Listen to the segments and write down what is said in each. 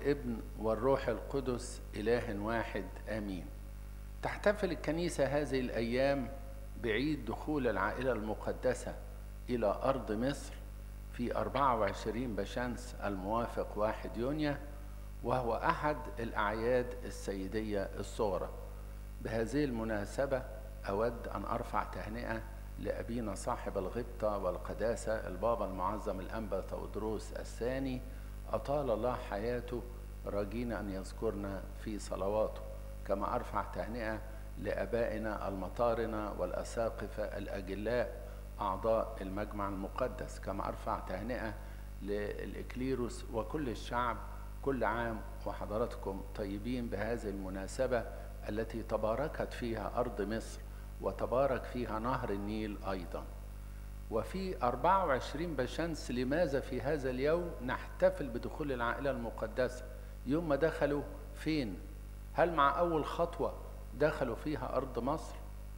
والابن والروح القدس إله واحد آمين تحتفل الكنيسة هذه الأيام بعيد دخول العائلة المقدسة إلى أرض مصر في 24 بشمس الموافق 1 يونيو وهو أحد الأعياد السيدية الصغرى بهذه المناسبة أود أن أرفع تهنئة لأبينا صاحب الغبطة والقداسة البابا المعظم الأنبا تودروس الثاني أطال الله حياته راجين أن يذكرنا في صلواته كما أرفع تهنئة لأبائنا المطارنة والأساقفة الأجلاء أعضاء المجمع المقدس كما أرفع تهنئة للإكليروس وكل الشعب كل عام وحضراتكم طيبين بهذه المناسبة التي تباركت فيها أرض مصر وتبارك فيها نهر النيل أيضا وفي 24 بشمس لماذا في هذا اليوم نحتفل بدخول العائلة المقدسة يوم ما دخلوا فين هل مع أول خطوة دخلوا فيها أرض مصر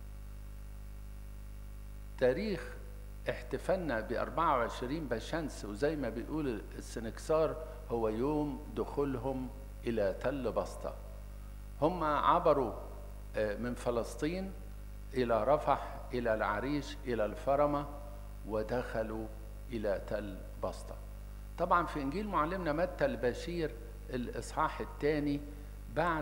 تاريخ احتفالنا ب 24 بشمس وزي ما بيقول السنكسار هو يوم دخولهم إلى تل بسطة هم عبروا من فلسطين إلى رفح إلى العريش إلى الفرمة ودخلوا إلى تل بسطة طبعا في إنجيل معلمنا متى البشير الإصحاح الثاني بعد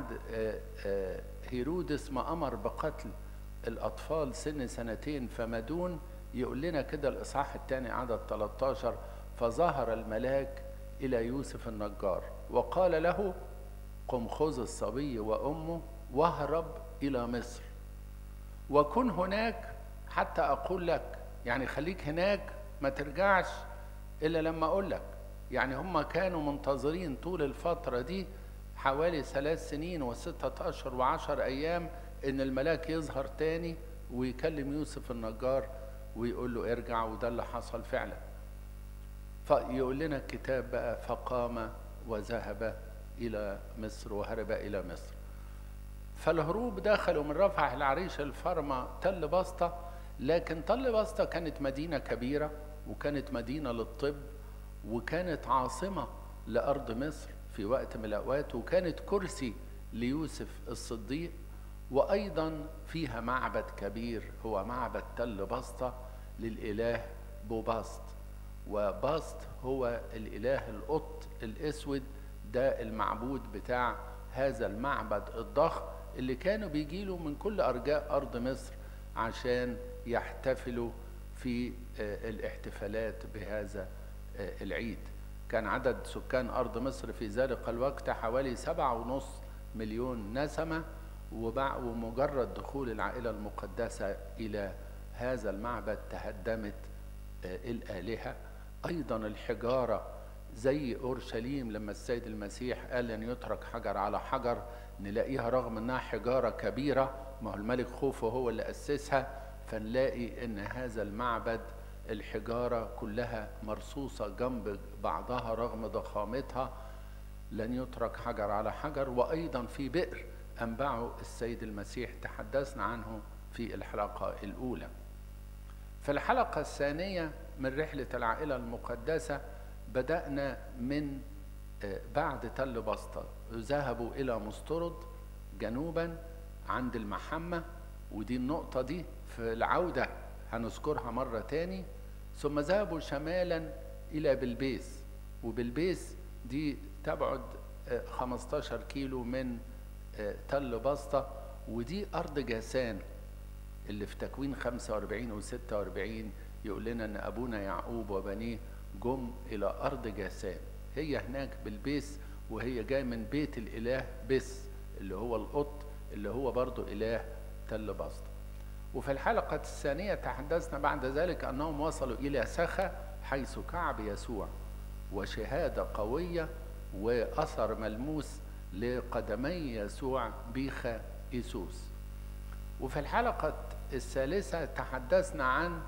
هيرودس ما أمر بقتل الأطفال سن سنتين فما دون يقول لنا كده الإصحاح الثاني عدد 13 فظهر الملاك إلى يوسف النجار وقال له قم خذ الصبي وأمه واهرب إلى مصر وكن هناك حتى أقول لك يعني خليك هناك ما ترجعش إلا لما أقول لك يعني هم كانوا منتظرين طول الفترة دي حوالي ثلاث سنين وستة أشهر وعشر أيام إن الملاك يظهر تاني ويكلم يوسف النجار ويقول له ارجع وده اللي حصل فعلا فيقول لنا الكتاب بقى فقام وذهب إلى مصر وهرب إلى مصر فالهروب دخلوا من رفح العريش الفرمة تل بسطة لكن تل بسطة كانت مدينة كبيرة وكانت مدينة للطب وكانت عاصمة لأرض مصر في وقت من الأوقات وكانت كرسي ليوسف الصديق وأيضا فيها معبد كبير هو معبد تل بسطة للإله بوباست وباست هو الإله القط الأسود ده المعبود بتاع هذا المعبد الضخم اللي كانوا بيجيله من كل أرجاء أرض مصر عشان يحتفلوا في الاحتفالات بهذا العيد كان عدد سكان أرض مصر في ذلك الوقت حوالي سبعة ونص مليون نسمة ومجرد دخول العائلة المقدسة إلى هذا المعبد تهدمت الآلهة أيضا الحجارة زي أورشليم لما السيد المسيح قال أن يترك حجر على حجر نلاقيها رغم أنها حجارة كبيرة ما هو الملك خوفو هو اللي أسسها فنلاقي أن هذا المعبد الحجارة كلها مرصوصة جنب بعضها رغم ضخامتها لن يترك حجر على حجر وأيضا في بئر أنبعه السيد المسيح تحدثنا عنه في الحلقة الأولى في الحلقة الثانية من رحلة العائلة المقدسة بدأنا من بعد تل بسطة ذهبوا إلى مسترد جنوبا عند المحمة ودي النقطة دي في العودة هنذكرها مرة تاني ثم ذهبوا شمالا إلى بلبيس وبلبيس دي تبعد 15 كيلو من تل بسطة ودي أرض جاسان اللي في تكوين 45 و 46 يقول لنا ان ابونا يعقوب وبنيه جم الى ارض جاسان هي هناك بالبيس وهي جايه من بيت الاله بس اللي هو القط اللي هو برضو اله تل بسطة وفي الحلقة الثانية تحدثنا بعد ذلك أنهم وصلوا إلى سخا حيث كعب يسوع وشهادة قوية وأثر ملموس لقدمي يسوع بيخا إيسوس وفي الحلقة الثالثة تحدثنا عن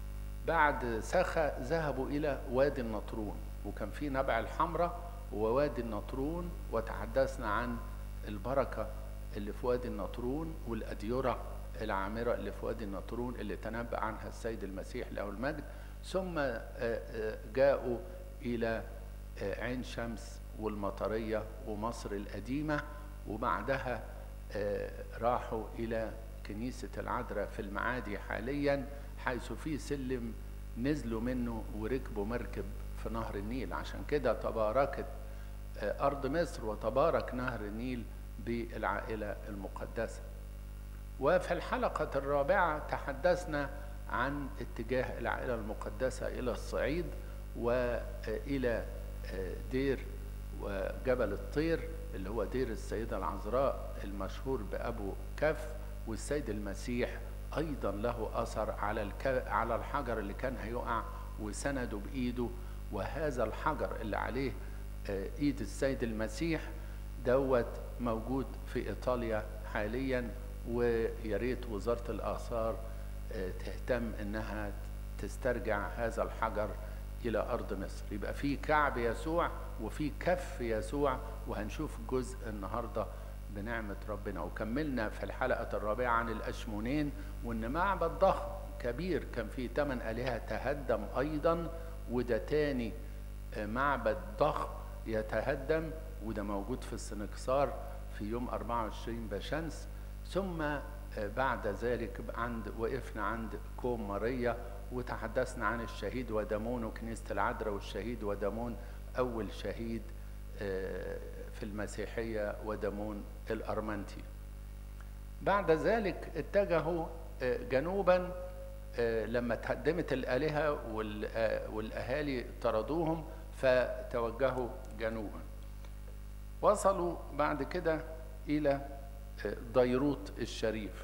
بعد سخا ذهبوا إلى وادي النطرون وكان في نبع الحمراء ووادي النطرون وتحدثنا عن البركة اللي في وادي النطرون والأديرة العامرة اللي في وادي النطرون اللي تنبأ عنها السيد المسيح له المجد ثم جاءوا إلى عين شمس والمطرية ومصر القديمة وبعدها راحوا إلى كنيسة العذراء في المعادي حاليا حيث في سلم نزلوا منه وركبوا مركب في نهر النيل عشان كده تباركت أرض مصر وتبارك نهر النيل بالعائلة المقدسة وفي الحلقة الرابعة تحدثنا عن اتجاه العائلة المقدسة إلى الصعيد وإلى دير وجبل الطير اللي هو دير السيدة العذراء المشهور بأبو كف والسيد المسيح أيضا له أثر على الك... على الحجر اللي كان هيقع وسنده بإيده وهذا الحجر اللي عليه إيد السيد المسيح دوت موجود في إيطاليا حاليا ويا ريت وزارة الآثار تهتم إنها تسترجع هذا الحجر إلى أرض مصر يبقى في كعب يسوع وفي كف يسوع وهنشوف جزء النهارده بنعمة ربنا وكملنا في الحلقة الرابعة عن الأشمونين وإن معبد ضخم كبير كان فيه ثمان آلهة تهدم أيضا وده تاني معبد ضخم يتهدم وده موجود في السنكسار في يوم 24 بشمس ثم بعد ذلك عند وقفنا عند كوم ماريا وتحدثنا عن الشهيد ودمون وكنيسة العذراء والشهيد ودمون أول شهيد في المسيحية ودمون الأرمنتي بعد ذلك اتجهوا جنوبا لما تهدمت الآلهة والأهالي طردوهم فتوجهوا جنوبا وصلوا بعد كده إلى ديروت الشريف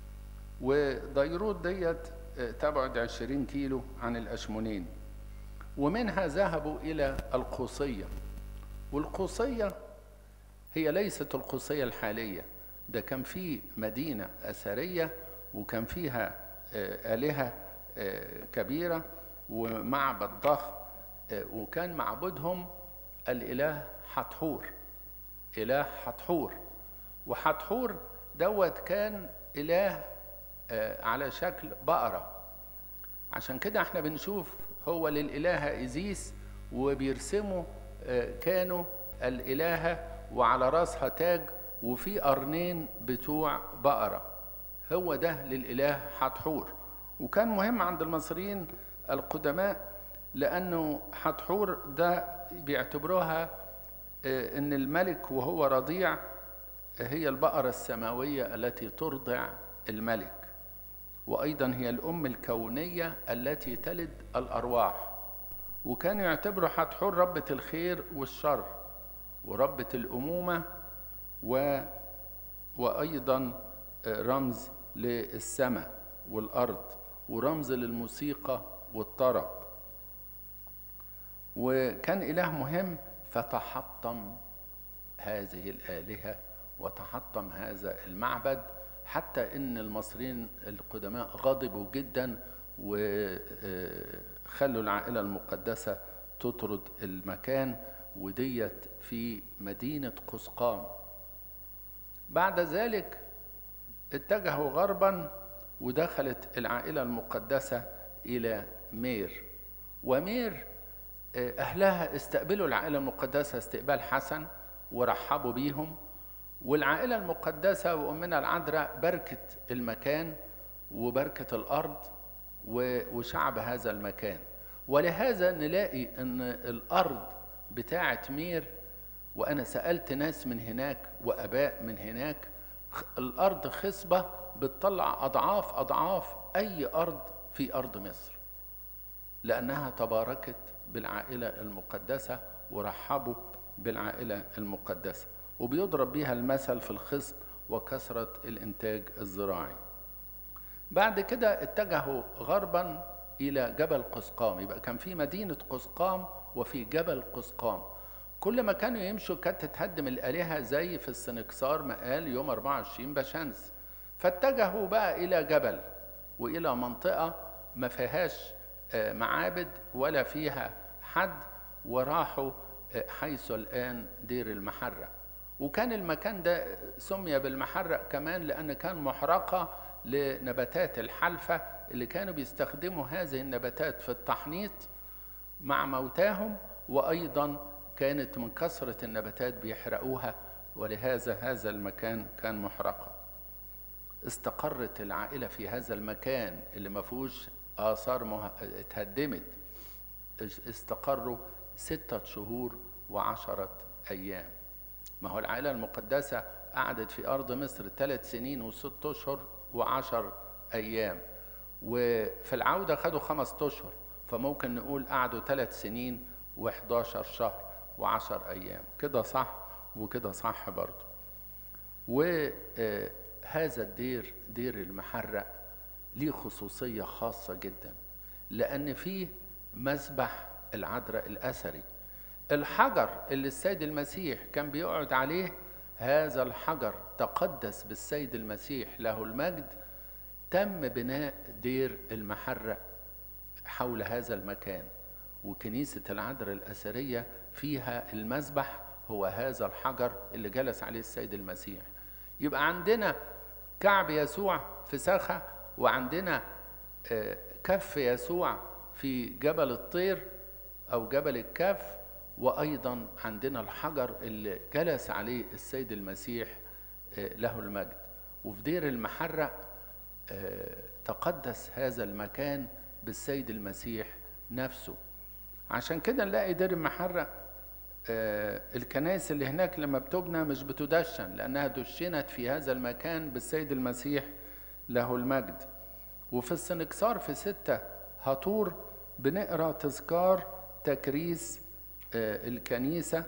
وديروت ديت تبعد عشرين كيلو عن الأشمونين ومنها ذهبوا إلى القوصية والقوصية هي ليست القوصية الحالية ده كان في مدينة أثرية وكان فيها آلهة كبيرة ومعبد ضخم وكان معبودهم الإله حتحور إله حتحور وحتحور دوت كان إله على شكل بقرة عشان كده احنا بنشوف هو للإلهة إيزيس وبيرسموا كانوا الإلهة وعلى راسها تاج وفي قرنين بتوع بقرة هو ده للإله حتحور وكان مهم عند المصريين القدماء لأنه حتحور ده بيعتبروها إن الملك وهو رضيع هي البقرة السماوية التي ترضع الملك وأيضا هي الأم الكونية التي تلد الأرواح وكانوا يعتبروا حتحور ربة الخير والشر وربة الأمومة و... وأيضا رمز للسماء والأرض ورمز للموسيقى والطرب وكان إله مهم فتحطم هذه الآلهة وتحطم هذا المعبد حتى ان المصريين القدماء غضبوا جدا وخلوا العائله المقدسه تطرد المكان وديت في مدينه قسقام بعد ذلك اتجهوا غربا ودخلت العائله المقدسه الى مير ومير اهلها استقبلوا العائله المقدسه استقبال حسن ورحبوا بيهم والعائلة المقدسة وأمنا العذراء بركت المكان وبركة الأرض وشعب هذا المكان ولهذا نلاقي أن الأرض بتاعة مير وأنا سألت ناس من هناك وأباء من هناك الأرض خصبة بتطلع أضعاف أضعاف أي أرض في أرض مصر لأنها تباركت بالعائلة المقدسة ورحبوا بالعائلة المقدسة وبيضرب بيها المثل في الخصب وكثرة الإنتاج الزراعي بعد كده اتجهوا غربا إلى جبل قسقام يبقى كان في مدينة قسقام وفي جبل قسقام كل ما كانوا يمشوا كانت تتهدم الآلهة زي في السنكسار ما قال يوم 24 بشمس فاتجهوا بقى إلى جبل وإلى منطقة ما فيهاش معابد ولا فيها حد وراحوا حيث الآن دير المحرة وكان المكان ده سمي بالمحرق كمان لأن كان محرقة لنباتات الحلفة اللي كانوا بيستخدموا هذه النباتات في التحنيط مع موتاهم وأيضا كانت من كثرة النباتات بيحرقوها ولهذا هذا المكان كان محرقا استقرت العائلة في هذا المكان اللي ما فيهوش آثار مه... اتهدمت استقروا ستة شهور وعشرة أيام ما هو العائلة المقدسة قعدت في أرض مصر ثلاث سنين وست أشهر وعشر أيام وفي العودة خدوا خمس أشهر فممكن نقول قعدوا ثلاث سنين و11 شهر وعشر أيام كده صح وكده صح برضه وهذا الدير دير المحرق ليه خصوصية خاصة جدا لأن فيه مسبح العذراء الأثري الحجر اللي السيد المسيح كان بيقعد عليه هذا الحجر تقدس بالسيد المسيح له المجد تم بناء دير المحرق حول هذا المكان وكنيسة العذراء الأثرية فيها المسبح هو هذا الحجر اللي جلس عليه السيد المسيح يبقى عندنا كعب يسوع في سخة وعندنا كف يسوع في جبل الطير أو جبل الكف وأيضا عندنا الحجر اللي جلس عليه السيد المسيح له المجد وفي دير المحرق تقدس هذا المكان بالسيد المسيح نفسه عشان كده نلاقي دير المحرق الكنائس اللي هناك لما بتبنى مش بتدشن لأنها دشنت في هذا المكان بالسيد المسيح له المجد وفي السنكسار في ستة هطور بنقرا تذكار تكريس الكنيسة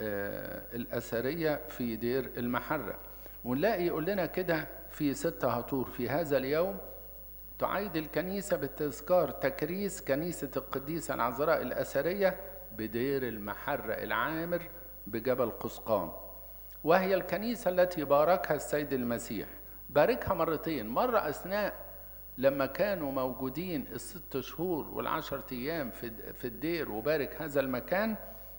الأثرية في دير المحرة ونلاقي يقول لنا كده في ستة هطور في هذا اليوم تعيد الكنيسة بالتذكار تكريس كنيسة القديسة العذراء الأثرية بدير المحرة العامر بجبل قسقام وهي الكنيسة التي باركها السيد المسيح باركها مرتين مرة أثناء لما كانوا موجودين الست شهور والعشرة أيام في الدير وبارك هذا المكان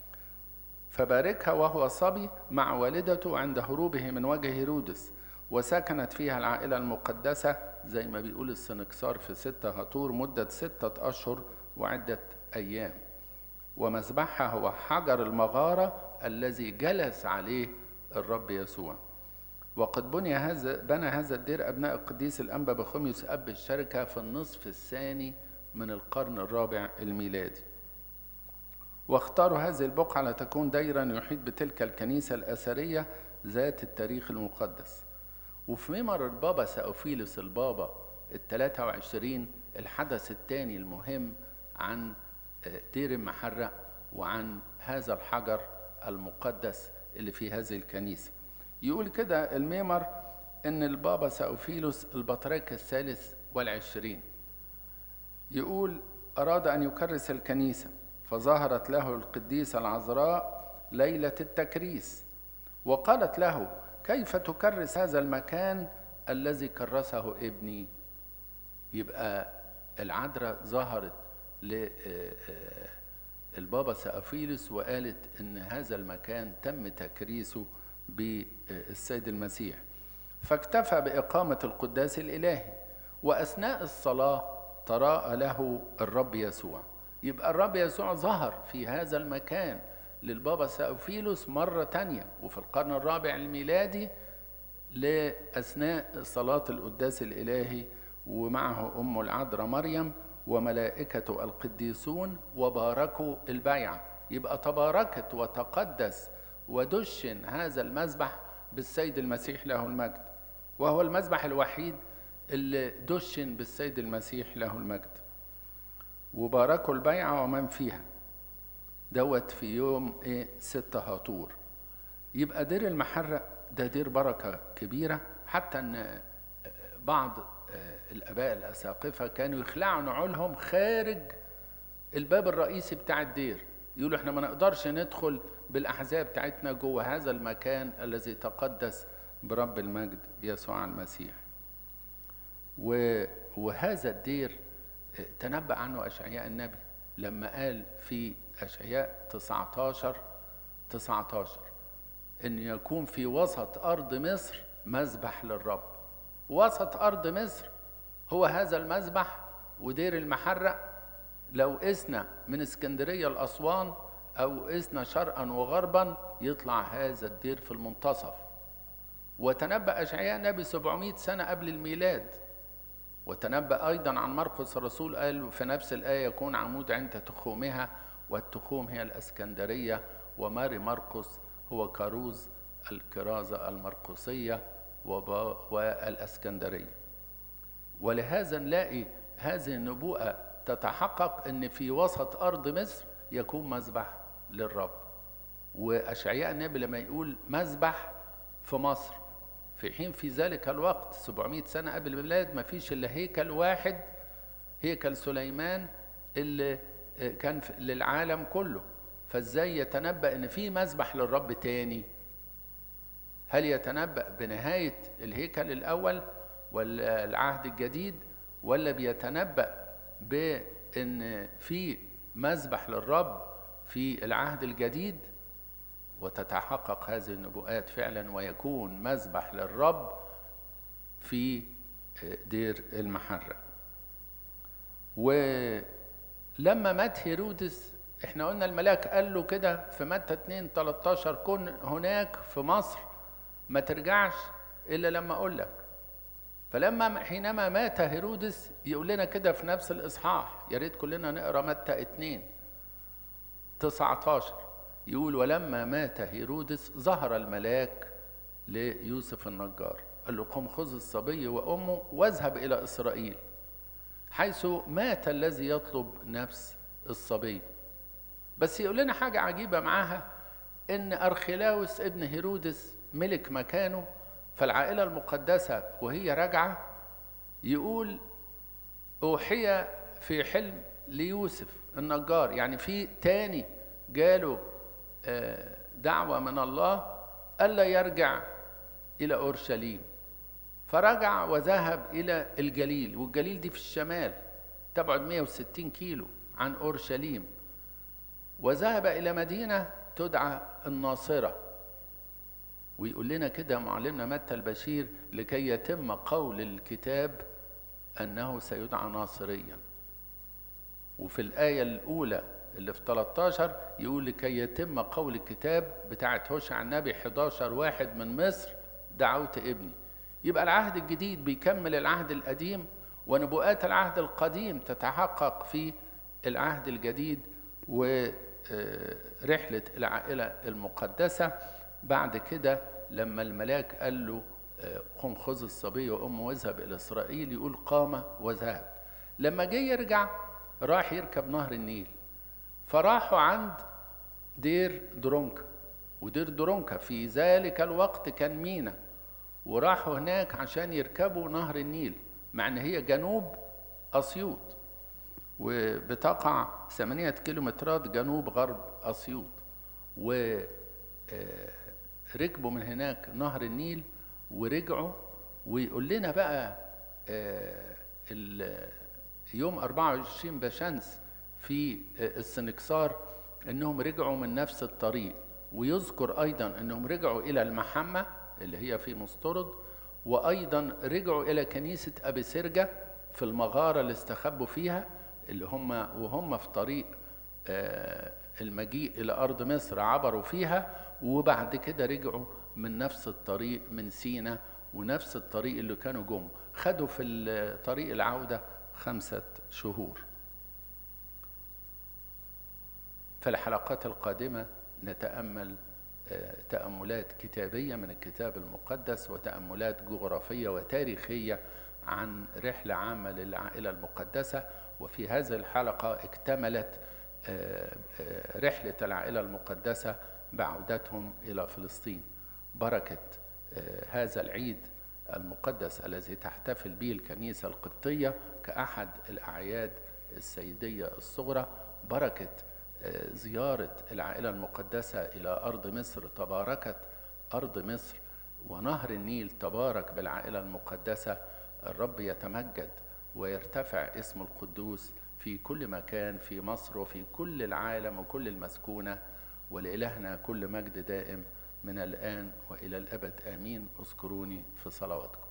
فباركها وهو صبي مع والدته عند هروبه من وجه هيرودس وسكنت فيها العائلة المقدسة زي ما بيقول السنكسار في ستة هطور مدة ستة أشهر وعدة أيام ومذبحها هو حجر المغارة الذي جلس عليه الرب يسوع وقد بني هذا بنى هذا الدير أبناء القديس الأنبا بخوميوس أب الشركة في النصف الثاني من القرن الرابع الميلادي واختاروا هذه البقعة لتكون ديرا يحيط بتلك الكنيسة الأثرية ذات التاريخ المقدس وفي ممر البابا سأوفيلوس البابا الثلاثة وعشرين الحدث الثاني المهم عن دير المحرق وعن هذا الحجر المقدس اللي في هذه الكنيسة يقول كده الميمر ان البابا سأوفيلوس البطريرك الثالث والعشرين يقول أراد أن يكرس الكنيسة فظهرت له القديسة العذراء ليلة التكريس وقالت له كيف تكرس هذا المكان الذي كرسه ابني يبقى العذراء ظهرت للبابا سأفيلس وقالت ان هذا المكان تم تكريسه بالسيد المسيح فاكتفى بإقامة القداس الإلهي وأثناء الصلاة تراءى له الرب يسوع يبقى الرب يسوع ظهر في هذا المكان للبابا سأوفيلوس مرة تانية وفي القرن الرابع الميلادي لأثناء صلاة القداس الإلهي ومعه أم العذراء مريم وملائكة القديسون وباركوا البيعة يبقى تباركت وتقدس ودشن هذا المذبح بالسيد المسيح له المجد وهو المذبح الوحيد اللي دشن بالسيد المسيح له المجد وباركوا البيعة ومن فيها دوت في يوم ايه ستة هطور يبقى دير المحرق ده دير بركة كبيرة حتى ان بعض الاباء الاساقفة كانوا يخلعوا نعولهم خارج الباب الرئيسي بتاع الدير يقولوا احنا ما نقدرش ندخل بالاحزاب بتاعتنا جوه هذا المكان الذي تقدس برب المجد يسوع المسيح وهذا الدير تنبأ عنه أشعياء النبي لما قال في أشعياء 19 19 إن يكون في وسط أرض مصر مذبح للرب وسط أرض مصر هو هذا المذبح ودير المحرق لو قسنا من اسكندرية لأسوان أو إذن شرقا وغربا يطلع هذا الدير في المنتصف وتنبأ أشعياء نبي 700 سنة قبل الميلاد وتنبأ أيضا عن مرقس الرسول قال في نفس الآية يكون عمود عند تخومها والتخوم هي الأسكندرية وماري مرقس هو كاروز الكرازة المرقسية والأسكندرية ولهذا نلاقي هذه النبوءة تتحقق أن في وسط أرض مصر يكون مذبح للرب وأشعياء النبي لما يقول مذبح في مصر في حين في ذلك الوقت 700 سنة قبل الميلاد ما فيش إلا هيكل واحد هيكل سليمان اللي كان للعالم كله فازاي يتنبأ ان في مذبح للرب تاني هل يتنبأ بنهاية الهيكل الأول ولا العهد الجديد ولا بيتنبأ بأن في مذبح للرب في العهد الجديد وتتحقق هذه النبوءات فعلا ويكون مذبح للرب في دير المحرة ولما مات هيرودس احنا قلنا الملاك قال له كده في متى 2 13 كن هناك في مصر ما ترجعش الا لما اقول لك فلما حينما مات هيرودس يقول لنا كده في نفس الاصحاح يا ريت كلنا نقرا متى 2 19 يقول ولما مات هيرودس ظهر الملاك ليوسف النجار قال له قم خذ الصبي وامه واذهب الى اسرائيل حيث مات الذي يطلب نفس الصبي بس يقول لنا حاجة عجيبة معاها إن أرخلاوس ابن هيرودس ملك مكانه فالعائلة المقدسة وهي راجعة يقول أوحي في حلم ليوسف النجار يعني في تاني جاله دعوة من الله ألا يرجع إلى أورشليم فرجع وذهب إلى الجليل والجليل دي في الشمال تبعد 160 كيلو عن أورشليم وذهب إلى مدينة تدعى الناصرة ويقول لنا كده معلمنا متى البشير لكي يتم قول الكتاب أنه سيدعى ناصريا وفي الآية الأولى اللي في 13 يقول لكي يتم قول الكتاب بتاعت هوشع النبي 11 واحد من مصر دعوت ابني يبقى العهد الجديد بيكمل العهد القديم ونبوءات العهد القديم تتحقق في العهد الجديد ورحلة العائلة المقدسة بعد كده لما الملاك قال له قم خذ الصبي وأمه واذهب إلى إسرائيل يقول قام وذهب لما جه يرجع راح يركب نهر النيل فراحوا عند دير درونكا ودير درونكا في ذلك الوقت كان مينا وراحوا هناك عشان يركبوا نهر النيل مع ان هي جنوب اسيوط وبتقع ثمانية كيلومترات جنوب غرب اسيوط وركبوا من هناك نهر النيل ورجعوا ويقول لنا بقى يوم 24 بشمس في السنكسار انهم رجعوا من نفس الطريق ويذكر ايضا انهم رجعوا الى المحمه اللي هي في مسترد وايضا رجعوا الى كنيسه ابي سرجه في المغاره اللي استخبوا فيها اللي هم وهم في طريق المجيء الى ارض مصر عبروا فيها وبعد كده رجعوا من نفس الطريق من سينا ونفس الطريق اللي كانوا جم خدوا في طريق العوده خمسه شهور في الحلقات القادمه نتامل تأملات كتابية من الكتاب المقدس وتأملات جغرافية وتاريخية عن رحلة عامة للعائلة المقدسة وفي هذه الحلقة اكتملت رحلة العائلة المقدسة بعودتهم إلى فلسطين بركة هذا العيد المقدس الذي تحتفل به الكنيسة القبطية كأحد الأعياد السيدية الصغرى بركة زيارة العائلة المقدسة إلى أرض مصر تباركت أرض مصر ونهر النيل تبارك بالعائلة المقدسة الرب يتمجد ويرتفع اسم القدوس في كل مكان في مصر وفي كل العالم وكل المسكونة ولإلهنا كل مجد دائم من الآن وإلى الأبد آمين اذكروني في صلواتكم